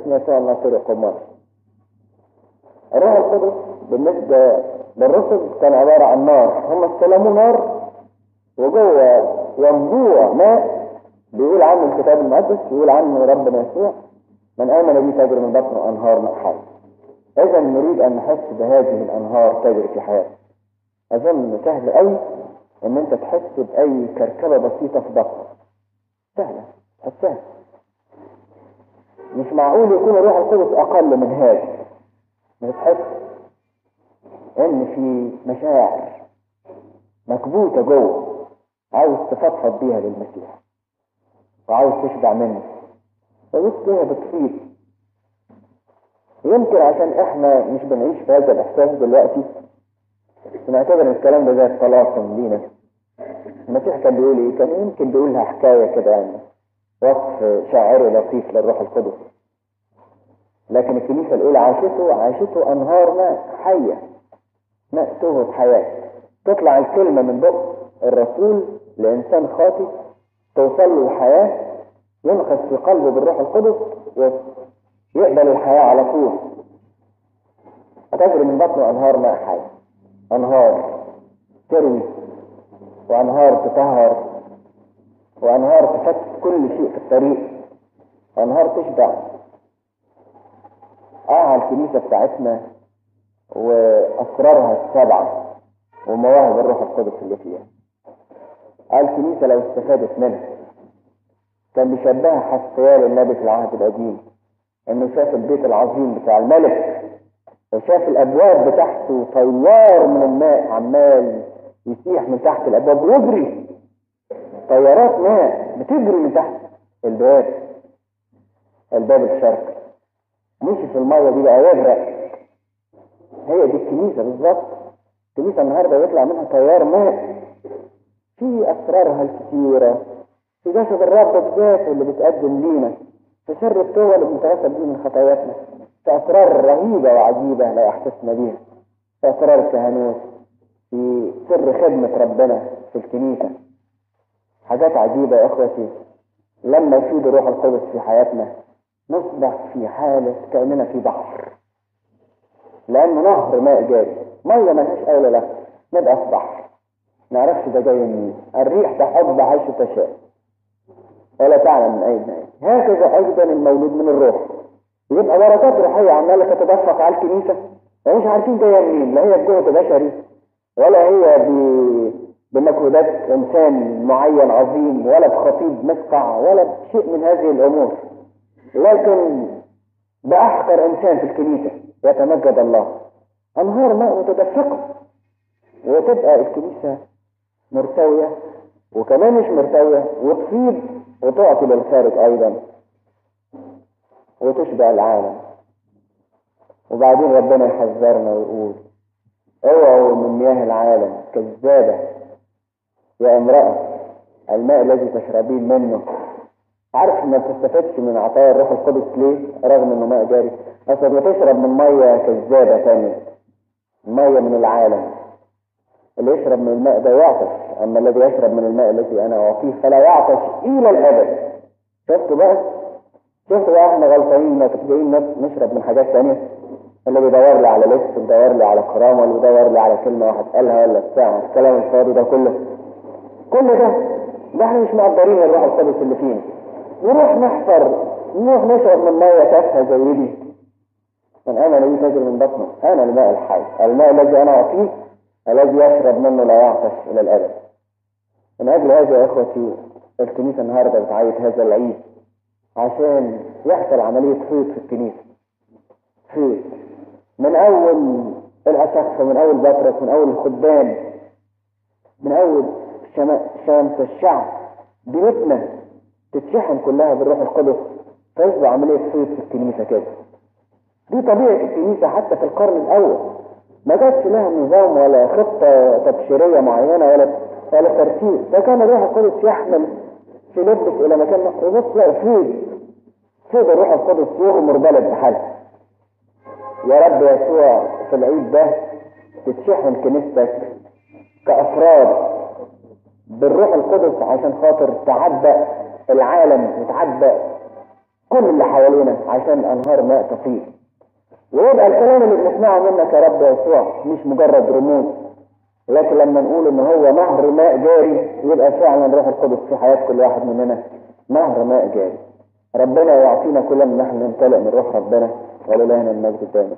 باسم يسوع الناصري قمر الروح القدس بالنسبة للرسل كان عبارة عن نار هم استلموا نار وجوه ينبوع ماء بيقول عنه الكتاب المقدس بيقول عنه ربنا يسوع من آمن بي تجري من بطنه أنهار ماء حي إذا نريد أن نحس بهذه الأنهار تجري في حياتنا أظن سهل قوي إن أنت تحس بأي كركبة بسيطة في بطنك سهلة تحسها مش معقول يكون الروح القدس أقل من هذا بتحس إن في مشاعر مكبوتة جوه عاوز تفضفض بيها للمسيح وعاوز تشبع منه فبص هي بتفيض يمكن عشان احنا مش بنعيش في هذا الاحساس دلوقتي بنعتبر ان الكلام ده زي الطلاسم لينا المسيح كان بيقول ايه كان يمكن بيقول لها حكايه كده يعني وصف شاعري لطيف للروح القدس لكن الكنيسه الاولى عاشته عاشته انهار ماء حيه ماء تهب حياه تطلع الكلمه من بق الرسول لانسان خاطئ توصل له الحياه ينقص في قلبه بالروح القدس ويقبل الحياه على طول تجري من بطنه انهار ماء حي انهار تروي وانهار تطهر وانهار تفتت كل شيء في الطريق وانهار تشبع اه الكنيسة بتاعتنا واسرارها السبعة ومواهب الروح القدس اللي فيها آه الكنيسة لو استفادت منها كان بيشبهها حسقيال النبي في العهد القديم انه شاف البيت العظيم بتاع الملك وشاف الابواب بتاعته طيار من الماء عمال يسيح من تحت الابواب ويجري طيارات ماء بتجري من تحت الباب الباب الشرقي مشي في الميه دي بقى يغرق هي دي الكنيسه بالظبط الكنيسه النهارده يطلع منها تيار ماء في اسرارها الكثيره في جسد الرب بذاته اللي بتقدم لينا في سر التوبه اللي بنتغسل بيه من خطاياتنا في اسرار رهيبه وعجيبه لا يحسسنا بيها في اسرار الكهنوت في سر خدمه ربنا في الكنيسه حاجات عجيبه يا اخوتي لما يفيد الروح القدس في حياتنا نصبح في حالة كأننا في بحر لأنه نهر ماء جاري مية ملهاش أولى له نبقى في بحر نعرفش ده جاي منين الريح تحب حيث تشاء ولا تعلم من أين أين هكذا أيضا المولود من الروح يبقى بركات روحية عمالة تتدفق على الكنيسة ومش عارفين جاية منين لا هي بجهد بشري ولا هي ب... بمجهودات إنسان معين عظيم ولا بخطيب مسقع ولا بشيء من هذه الأمور لكن بأحقر إنسان في الكنيسة يتمجد الله أنهار ماء متدفقة وتبقى الكنيسة مرتوية وكمان مش مرتوية وتفيض وتعطي للخارج أيضا وتشبع العالم وبعدين ربنا يحذرنا ويقول اوعوا من مياه العالم كذابة يا امرأة الماء الذي تشربين منه عارف ما بتستفادش من عطايا الروح القدس ليه رغم انه ماء جاري اصل بتشرب من ميه كذابه تانية ميه من العالم اللي يشرب من الماء ده يعطش اما الذي يشرب من الماء الذي انا اعطيه فلا يعطش الى الابد شفتوا بقى شفتوا بقى احنا غلطانين ما جايين نشرب من حاجات تانية اللي بيدور لي على لبس بيدور لي على كرامه اللي بيدور لي على كلمه واحد قالها ولا بتاع الكلام الفاضي ده كله كل ده ده احنا مش مقدرين الروح القدس اللي فينا نروح نحفر نروح نشرب من ميه تافهه زي دي من انا الذي تجري من بطنه انا الماء الحي الماء الذي انا اعطيه الذي يشرب منه لا يعطش الى الابد من اجل هذا يا اخوتي الكنيسه النهارده بتعيد هذا العيد عشان يحصل عمليه فيض في الكنيسه فيض من اول الاسقف من اول بطرس من اول الخدام من اول شمس الشعب بيوتنا تتشحن كلها بالروح القدس فيصبح عملية فيض في الكنيسة كده دي طبيعة الكنيسة حتى في القرن الأول ما جاتش لها نظام ولا خطة تبشيرية معينة ولا ولا ترتيب ده كان الروح القدس يحمل في لبس إلى مكان وبص لا فيض فيض الروح القدس يغمر بلد بحالها يا رب يسوع في العيد ده تتشحن كنيستك كأفراد بالروح القدس عشان خاطر تعبأ العالم وتعبأ كل اللي حوالينا عشان انهار ماء تفيض ويبقى الكلام اللي بنسمعه منك يا رب يسوع مش مجرد رموز لكن لما نقول ان هو نهر ماء جاري يبقى فعلا روح القدس في حياة كل واحد مننا نهر ماء جاري ربنا يعطينا كلنا ان نحن نمتلئ من روح ربنا ولله المجد الدائم